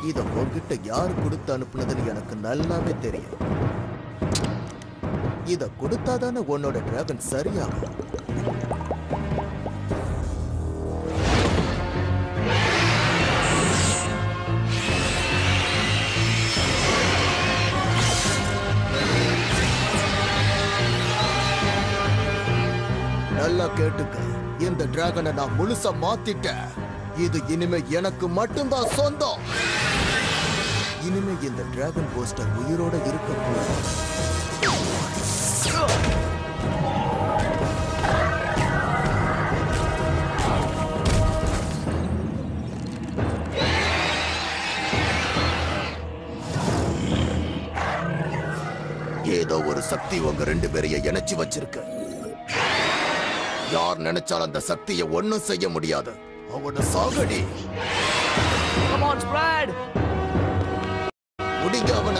இத உன்கிட்ட யார் கொடுத்து அனுப்புனதுன்னு எனக்கு நல்லாவே தெரியும் இத கொடுத்தாதானே உன்னோட டிராகன் சரியாகும் நல்லா கேட்டுக்க இந்த டிராகனை நான் முழுசா மாத்திட்டேன் இது இனிமே எனக்கு மட்டும்தான் சொந்தம் இனிமே இந்த டிராகன் போஸ்டர் உயிரோட இருக்க போகுது ஏதோ ஒரு சக்தி உங்க ரெண்டு பேரையும் இணைச்சு வச்சிருக்கு யார் நினைச்சாலும் அந்த சக்தியை ஒண்ணும் செய்ய முடியாது அவன சாகடி கம் ஆன் ஸ்ப்ராட் முடிங்க அவன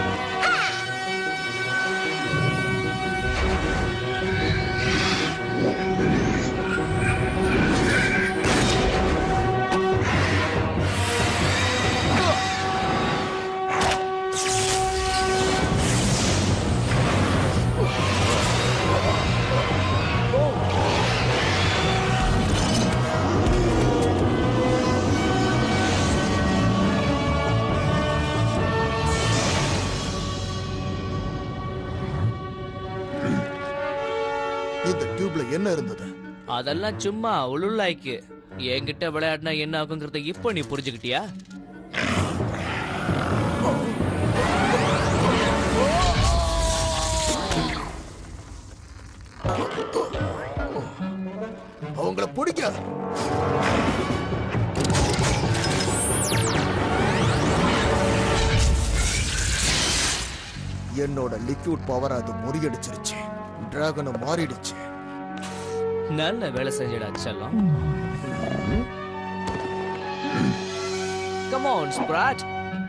இந்த டியூப்ல என்ன இருந்தது அதெல்லாம் சும்மா உளுள்ளாய்க்கு என்கிட்ட விளையாடினா என்ன ஆகுங்கிறத இப்போ நீ புரிஞ்சுக்கிட்டியா அவங்கள பிடிக்க என்னோட லிக்விட் பவர் அது முறியடிச்சிருச்சு டிராகனை மாறிடுச்சு நல்ல வேலை செஞ்சடா செல்லம் கம் ஆன் ஸ்ப்ராட்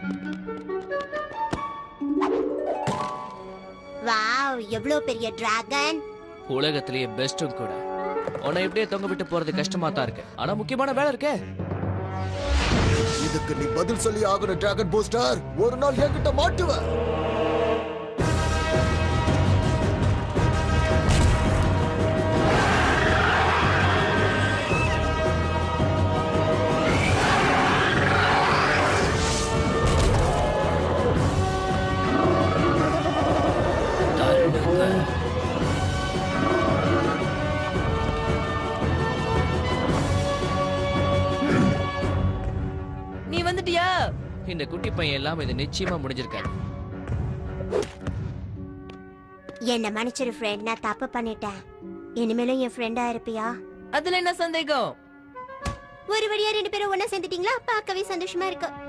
வாவ் எவ்வளவு பெரிய டிராகன் உலகத்திலேயே பெஸ்டும் கூட உன்னை இப்படியே தொங்க விட்டு போறது கஷ்டமா தான் இருக்கு ஆனா முக்கியமான வேலை இருக்கே இதுக்கு நீ பதில் சொல்லி ஆகணும் டிராகன் பூஸ்டர் ஒரு நாள் என்கிட்ட மாட்டுவ நீ வந்துட்டியா இந்த குட்டி பையன் எல்லாம் இது நிச்சயமா முடிஞ்சிருக்காது என்ன மன்னிச்சிரு ஃப்ரெண்ட் நான் தப்பு பண்ணிட்டேன் இனிமேலும் என் ஃப்ரெண்டா இருப்பியா அதுல என்ன சந்தேகம் ஒரு வழியா ரெண்டு பேரும் ஒண்ணா சேர்ந்துட்டீங்களா பார்க்கவே சந்தோஷமா இருக்கு